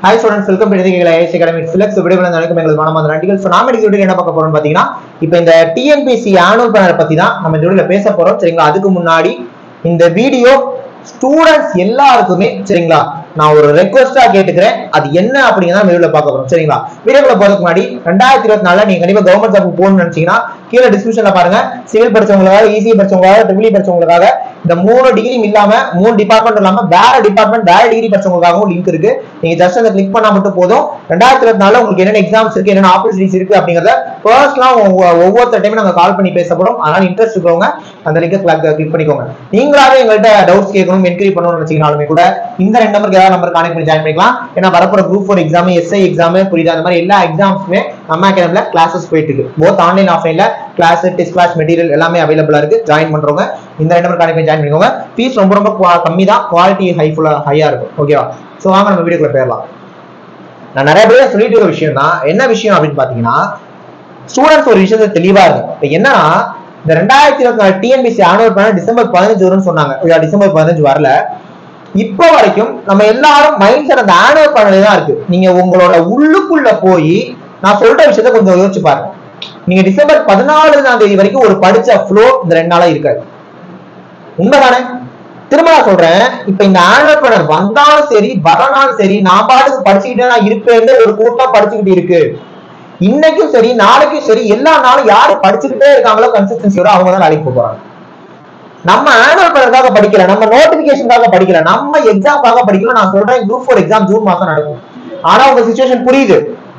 hi students welcome to எதிர்களை IS academy ஃபிலக்ஸ் விடுதலை நடக்கும் எங்கள் மனமாத நன்றிகள் ஸோ நாம இன்னைக்கு வீடியோ என்ன பார்க்க போறோம்னு பார்த்தீங்கன்னா இப்போ இந்த டிஎன்பிசி ஆனுவல் பேனர் பத்தி தான் நம்ம இந்த வீடியோல பேச போறோம் சரிங்களா அதுக்கு முன்னாடி இந்த வீடியோ ஸ்டூடெண்ட்ஸ் எல்லாருக்குமே சரிங்களா நான் ஒரு ரெக்வஸ்டா கேட்டுக்கிறேன் அது என்ன அப்படிங்கிறத வீடியோல பார்க்க போறோம் சரிங்களா வீடியோக்குள்ள போறதுக்கு முன்னாடி ரெண்டாயிரத்தி இருபத்தி நாலுல நீங்க கண்டிப்பா கவர்மெண்ட் ஜாப் போகணும்னு நினைச்சீங்கன்னா கீழே டிஸ்கிரிப்ஷன்ல பாருங்க சிவில் படிச்சவங்களுக்காக ஈஸி படிச்சவங்களுக்காக ட்ரிபிள் படிச்சவங்களுக்காக இந்த மூணு டிகிரி இல்லாம மூணு டிபார்ட்மெண்ட் இல்லாம வேற டிபார்ட்மெண்ட் வேற டிகிரி படிச்சவங்களுக்காகவும் லிங்க் இருக்கு நீங்க ஜஸ்ட் அதை கிளிக் பண்ணா மட்டும் போதும் ரெண்டாயிரத்தி இருபத்தி நாலுல உங்களுக்கு என்னென்ன எக்ஸாம்ஸ் இருக்கு என்னென்ன ஆப்பர்ச்சுனிட்டிஸ் இருக்கு அப்படிங்கறத பர்சனலா ஒவ்வொருத்தர் டைம் நாங்க கால் பண்ணி பேச போறோம் அதனால இன்ட்ரெஸ்ட் இருக்கிறவங்க அந்த லிங்கை கிளிக் பண்ணிக்கோங்க நீங்களாவே எங்கள்கிட்ட டவுட்ஸ் கேட்கணும் என்கொயரி பண்ணணும்னு நினைச்சீங்கனாலுமே கூட இந்த ரெண்டு நம்பருக்கு ஏதாவது நம்பர் கான்டெக்ட் பண்ணி ஜாயின் பண்ணிக்கலாம் ஏன்னா வரப்போற group four exam SI exam புரியுது அந்த மாதிரி எல்லா எக்ஸாம்ஸுமே நம்ம அகாடமில கிளாஸஸ் போயிட்டு இருக்கு போத் ஆன்லைன் ஆஃப்லைன்ல கிளாஸ் டெஸ்ட் கிளாஸ் மெட்டீரியல் எல்லாமே அவைலபிளா இருக்கு ஜாயின் பண்றவங்க இந்த ரெண்டு நம்பர் கான்டெக்ட் பண்ணி ஜாயின் பண்ணிக்கோங்க ஃபீஸ் ரொம்ப ரொம்ப கம்மி தான் குவாலிட்டி ஹைஃபுல்லா ஹையா இருக்கும் ஓகேவா ஸோ வாங்க நம்ம வீடியோக்குள்ள போயிடலாம் நான் நிறைய பேர் சொல்லிட்டு இருக்க விஷயம் தான் என்ன விஷயம் அப்படின்னு பாத்தீங்கன்னா ஸ்டூடெண்ட்ஸ் ஒரு விஷயத்துல தெளிவா இருக்கு இப்ப என்னன்னா இந்த ரெண்டாயிரத்தி இருபத்தி நாலு டிஎன்பிசி ஆனுவல் பிளான் டிசம்பர் பதினஞ்சு வரும்னு சொன்னாங்க இல்ல, டிசம்பர் பதினஞ்சு வரல இப்போ வரைக்கும் நம்ம எல்லாரும் மைண்ட் செட் அந்த ஆனுவல் பிளான்ல தான் இருக்கு நீங்க உங்களோட உள்ளுக்குள்ள போய் நான் சொல்ற விஷயத்த கொஞ்சம் யோசிச்சு பாருங்க நீங்க டிசம்பர் பதினாலாம் தேதி வரைக்கும் ஒரு படிச்ச ஃப்ளோ இந்த ரெண்டு நாளா இருக்காது உண்மைதானே திரும்ப நான் சொல்றேன் இப்ப இந்த ஆனுவல் பிளானர் வந்தாலும் சரி வரனாலும் சரி நான் பாட்டுக்கு படிச்சுக்கிட்டே நான் இருப்பேன்னு ஒரு கூட்டம் படிச்சுக்கிட்டு இருக்கு இன்னைக்கும் சரி நாளைக்கும் சரி எல்லா நாளும் யாரு படிச்சுக்கிட்டே இருக்காங்களோ கன்சிஸ்டன்சியோட அவங்க தான் வேலைக்கு போக போறாங்க நம்ம ஆனுவல் பிளானருக்காக படிக்கல நம்ம நோட்டிபிகேஷனுக்காக படிக்கல நம்ம எக்ஸாம்காக படிக்கல நான் சொல்றேன் குரூப் ஃபோர் எக்ஸாம் ஜூன் மாசம் நடக்கும் ஆனா உங்க சுச்சுவேஷன் புரியுது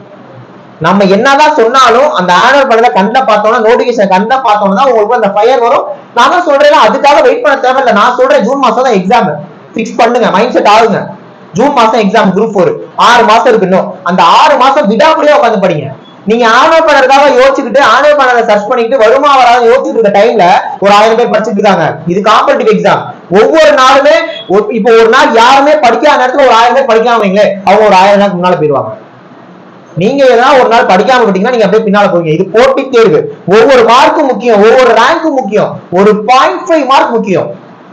நம்ம என்னதான் சொன்னாலும் அந்த ஆனுவல் பிளான கண்ட பார்த்தோம்னா நோட்டிபிகேஷன் கண்ட பார்த்தோம்னா தான் உங்களுக்கு அந்த ஃபயர் வரும் நான் தான் சொல்றேன் அதுக்காக வெயிட் பண்ண தேவையில்ல நான் சொல்றேன் ஜூன் மாசம் தான் எக்ஸாம் ஃபிக்ஸ் பண்ணுங்க மைண்ட் செட் ஆகுங்க ஜூன் மாசம் எக்ஸாம் குரூப் ஃபோர் ஆறு மாசம் இருக்கு இன்னும் அந்த ஆறு மாசம் விடாமலே உட்காந்து படிங்க நீங்க ஆனுவல் பிளானருக்காக யோசிச்சுக்கிட்டு ஆனுவல் பிளானரை சர்ச் பண்ணிக்கிட்டு வருமா வராது யோசிச்சுட்டு இருக்க டைம்ல ஒரு ஆயிரம் பேர் படிச்சுட்டு இருக்காங்க இது காம்படிட்டிவ் எக்ஸாம் ஒவ்வொரு நாளுமே ஒரு- இப்போ ஒரு நாள் யாருமே படிக்காத நேரத்துல ஒரு ஆயிரம் பேர் படிக்காம வைங்களேன் அவங்க ஒரு ஆயிரம் நாளுக்கு முன்னால போயிருவாங்க நீங்க ஏதாவது ஒரு நாள் படிக்காம விட்டீங்கன்னா நீங்க அப்படியே பின்னால போவீங்க இது போட்டி தேர்வு ஒவ்வொரு மார்க்கும் முக்கியம் ஒவ்வொரு ரேங்க்கும் முக்கியம் ஒரு பாயிண்ட் ஃபைவ் மார்க் முக்கியம்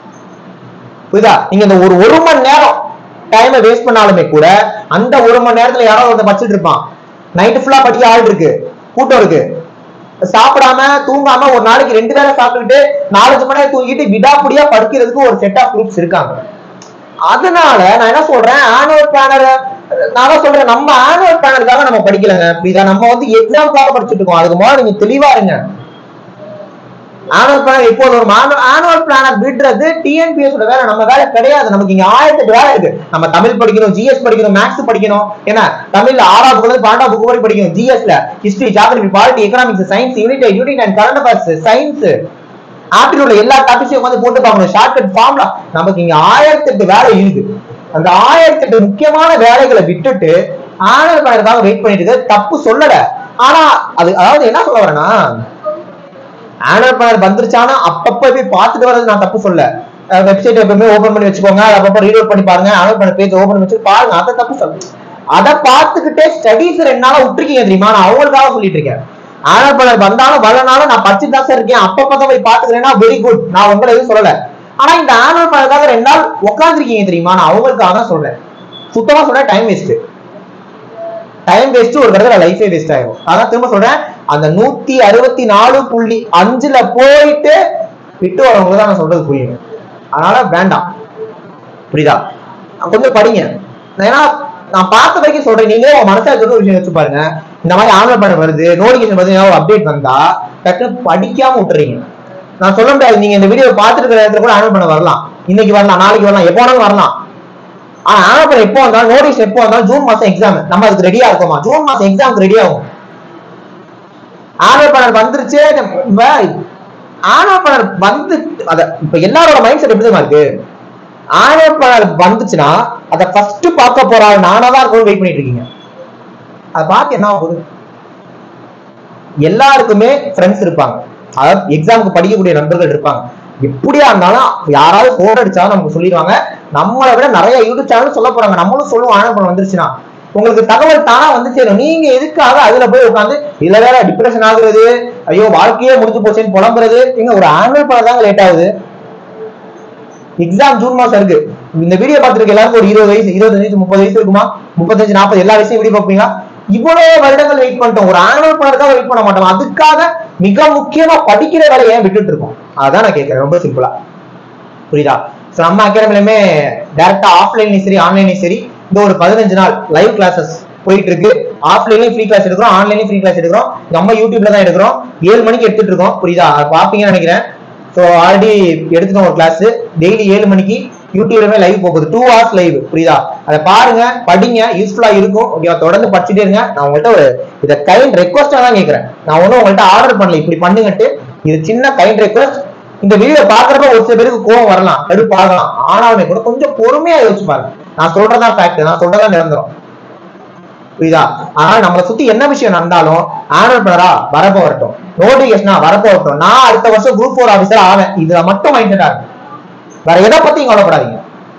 புரியுதா நீங்க இந்த ஒரு ஒரு மணி நேரம் டைமை வேஸ்ட் பண்ணாலுமே கூட அந்த ஒரு மணி நேரத்துல யாராவது ஒருத்தன் படிச்சுட்டு இருப்பான் நைட்டு ஃபுல்லா படிக்க ஆள் இருக்கு கூட்டம் இருக்கு சாப்பிடாம தூங்காம ஒரு நாளைக்கு ரெண்டு வேளை சாப்பிட்டுட்டு நாலஞ்சு மணி நேரம் தூங்கிட்டு விடாப்புடியா படிக்கிறதுக்கு ஒரு செட் ஆஃப் குரூப்ஸ் இருக்காங்க அதனால நான் என்ன சொல்றேன் ஆனுவல் பிளானர் நான் தான் சொல்றேன் நம்ம ஆனுவல் பிளானருக்காக நம்ம படிக்கலங்க புரியுதா நம்ம வந்து எக்ஸாம்க்காக படிச்சுட்டு இருக்கோம் அதுக்கு முதல்ல நீங்க தெளிவா இருங்க ஆனுவல் பிளானர் இப்போ ஒரு ஆனுவல் பிளானர் விடுறது டிஎன்பிஎஸ் வேலை நம்ம வேலை கிடையாது நமக்கு இங்க ஆயிரத்தெட்டு வேலை இருக்கு நம்ம தமிழ் படிக்கணும் ஜிஎஸ் படிக்கணும் மேக்ஸ் படிக்கணும் ஏன்னா தமிழ்ல ஆறாவது புக்கு இருந்து பன்னெண்டாவது புக் வரைக்கும் படிக்கணும் ஜிஎஸ்ல history geography polity economics science unit unit and current affairs science ஆப்டிடியூட்ல எல்லா டாபிக்ஸையும் உட்காந்து போட்டு பார்க்கணும் ஷார்ட்கட் ஃபார்ம்ல நமக்கு இங்க ஆயிரத்தெட்டு வேலை இருக்கு அந்த ஆயிரத்தெட்டு முக்கியமான வேலைகளை விட்டுட்டு ஆனுவல் பிளானருக்காக வெயிட் பண்ணிட்டு இருக்கு தப்பு சொல்லல ஆனா அது அதாவது என்ன சொல்ல வரேன்னா ஆனுவல் பிளானர் வந்துருச்சானா அப்பப்ப போய் பார்த்துட்டு வர்றது நான் தப்பு சொல்ல வெப்சைட் எப்பவுமே ஓபன் பண்ணி வச்சுக்கோங்க அதை அப்பப்போ ரீட் அவுட் பண்ணி பாருங்க ஆனுவல் பிளானர் பேஜ் ஓபன் பண்ணி வச்சு பாருங்க அதை தப்பு சொல்ல அதை பார்த்துக்கிட்டே ஸ்டடீஸ் ரெண்டு நாளா விட்டுருக்கீங்க தெரியுமா நான் அவங்களுக்காக சொல்லிட்டு இருக்கேன் ஆனுவல் பிளானர் வந்தாலும் வரனாலும் நான் படிச்சுட்டு தான் சார் இருக்கேன் அப்பப்ப தான் போய் பார்த்துக்கிறேன்னா வெரி குட் நான் உங்களை எதுவும் சொல்லல ஆனா இந்த ஆனுவல் பிளானருக்காக ரெண்டு நாள் உட்காந்துருக்கீங்க தெரியுமா நான் அவங்களுக்காக தான் சொல்றேன் சுத்தமா சொல்றேன் டைம் வேஸ்ட் டைம் வேஸ்ட் ஒரு கடத்துல லைஃபே வேஸ்ட் ஆயிரும் அதான் திரும்ப சொல்றேன் அந்த நூத்தி அறுபத்தி நாலு புள்ளி அஞ்சுல போயிட்டு விட்டு வரவங்க தான் நான் சொல்றது புரியும் அதனால வேண்டாம் புரியுதா கொஞ்சம் படிங்க ஏன்னா நான் பார்த்த வரைக்கும் சொல்றேன் நீங்களே உங்க மனசுல இருக்கிற ஒரு விஷயம் வச்சு பாருங்க இந்த மாதிரி ஆன்லைன் பண்ண வருது நோட்டிபிகேஷன் வருது ஒரு அப்டேட் வந்தா டக்குன்னு படிக்காம விட்டுறீங்க நான் சொல்ல முடியாது நீங்க இந்த வீடியோ பார்த்துட்டு இருக்கிற இடத்துல கூட ஆன்லைன் பண்ண வரலாம் இன்னைக்கு வரலாம் நாளைக்கு வரலாம் எப்போ வேணாலும் வரலாம் ஆனா ஆனப்படம் எப்போ வந்தாலும் நோட்டீஸ் எப்போ வந்தாலும் ஜூன் மாசம் எக்ஸாம் நம்ம அதுக்கு ரெடியா இருக்கோமா ஜூன் மாசம் எக்ஸாமுக்கு ரெடி ஆகும் ஆனப்படம் வந்துருச்சு ஆனப்படம் வந்து அத இப்ப எல்லாரோட மைண்ட் செட் எப்படி தெரியுமா இருக்கு ஆனப்படம் வந்துச்சுன்னா அதை ஃபர்ஸ்ட் பார்க்க போற ஆள் நானா தான் இருக்கணும் வெயிட் பண்ணிட்டு இருக்கீங்க அதை பார்த்து என்ன ஆகுது எல்லாருக்குமே ஃப்ரெண்ட்ஸ் இருப்பாங்க அதாவது எக்ஸாமுக்கு படிக்கக்கூடிய நண்பர்கள் இருப்பாங்க எப்படியா இருந்தாலும் யாராவது போன் அடிச்சாலும் நமக்கு சொல்லிடுவாங்க நம்மளை விட நிறைய யூடியூப் சேனல் சொல்ல போறாங்க நம்மளும் சொல்லுவோம் ஆனப்படம் வந்துருச்சுன்னா உங்களுக்கு தகவல் தானா வந்து சேரும் நீங்க எதுக்காக அதுல போய் உட்காந்து இதுல வேற டிப்ரெஷன் ஆகுறது ஐயோ வாழ்க்கையே முடிஞ்சு போச்சேன்னு புலம்புறது எங்க ஒரு ஆனுவல் படம் தாங்க லேட் ஆகுது எக்ஸாம் ஜூன் மாசம் இருக்கு இந்த வீடியோ பார்த்துருக்க எல்லாருக்கும் ஒரு இருபது வயசு இருபது வயசு முப்பது வயசு இருக்குமா முப்பத்தஞ்சு நாற்பது எல்லா வயசும் வீடியோ பார்ப்பீங்களா இவ்வளவு வருடங்கள் வெயிட் பண்ணிட்டோம் ஒரு ஆனுவல் பிளானுக்காக வெயிட் பண்ண மாட்டோம் அதுக்காக மிக முக்கியமா படிக்கிற வேலையை ஏன் விட்டுட்டு இருக்கோம் அதான் நான் கேட்கிறேன் ரொம்ப சிம்பிளா புரியுதா ஸோ நம்ம அகாடமிலுமே டேரக்டா ஆஃப்லைன்லயும் சரி ஆன்லைன்லயும் சரி இந்த ஒரு பதினஞ்சு நாள் லைவ் கிளாஸஸ் போயிட்டு இருக்கு ஆஃப்லைன்லயும் ஃப்ரீ கிளாஸ் எடுக்கிறோம் ஆன்லைன்லயும் ஃப்ரீ கிளாஸ் எடுக்கிறோம் நம்ம யூடியூப்ல தான் எடுக்கிறோம் ஏழு மணிக்கு எடுத்துட்டு இருக்கோம் புரியுதா அது பார்ப்பீங்கன்னு நினைக்கிறேன் ஸோ ஆல்ரெடி எடுத்துட்டோம் ஒரு கிளாஸ் டெய்லி ஏழு மணிக்கு யூடியூப்லமே லைவ் போகுது டூ ஹவர்ஸ் லைவ் புரியுதா அதை பாருங்க படிங்க யூஸ்ஃபுல்லா இருக்கும் ஓகேவா தொடர்ந்து படிச்சுட்டே இருங்க நான் உங்கள்கிட்ட ஒரு இதை கைண்ட் ரெக்வஸ்டா தான் கேட்கறேன் நான் ஒன்றும் உங்கள்கிட்ட ஆர்டர் பண்ணல இப்படி பண்ணுங்கட்டு இது சின்ன கைண்ட் ரெக்வஸ்ட் இந்த வீடியோ பாக்குறப்ப ஒரு சில பேருக்கு கோவம் வரலாம் கடுப்பு ஆகலாம் ஆனாலுமே கூட கொஞ்சம் பொறுமையா யோசிச்சு பாருங்க நான் சொல்றதா ஃபேக்ட் நான் சொல்றதா நிரந்தரம் புரியுதா ஆனா நம்மளை சுத்தி என்ன விஷயம் நடந்தாலும் ஆனுவல் பிளரா வரப்போ வரட்டும் நோட்டிபிகேஷனா வரப்போ வரட்டும் நான் அடுத்த வருஷம் குரூப் ஃபோர் ஆஃபீஸர் ஆவேன் இதுல மட்டும் மைண்டடா இருக்கு வேற எதை பத்தியும் கவலைப்படாதீங்க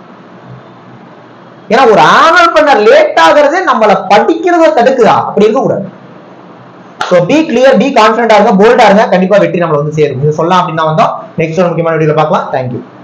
ஏன்னா ஒரு ஆனுவல் பண்ண லேட் ஆகுறது நம்மள படிக்கிறத தடுக்குதா அப்படி இருக்க கூடாது ஸோ பி கிளியர் பி கான்ஃபிடண்டா இருங்க போல்டா இருங்க கண்டிப்பா வெற்றி நம்மள வந்து சேரும் இது சொல்லலாம் அப்படின்னு தான் வந்தோம் நெக்ஸ்ட் ஒரு முக்கியமான வீடியோல பார்க்கலாம் தேங்க்யூ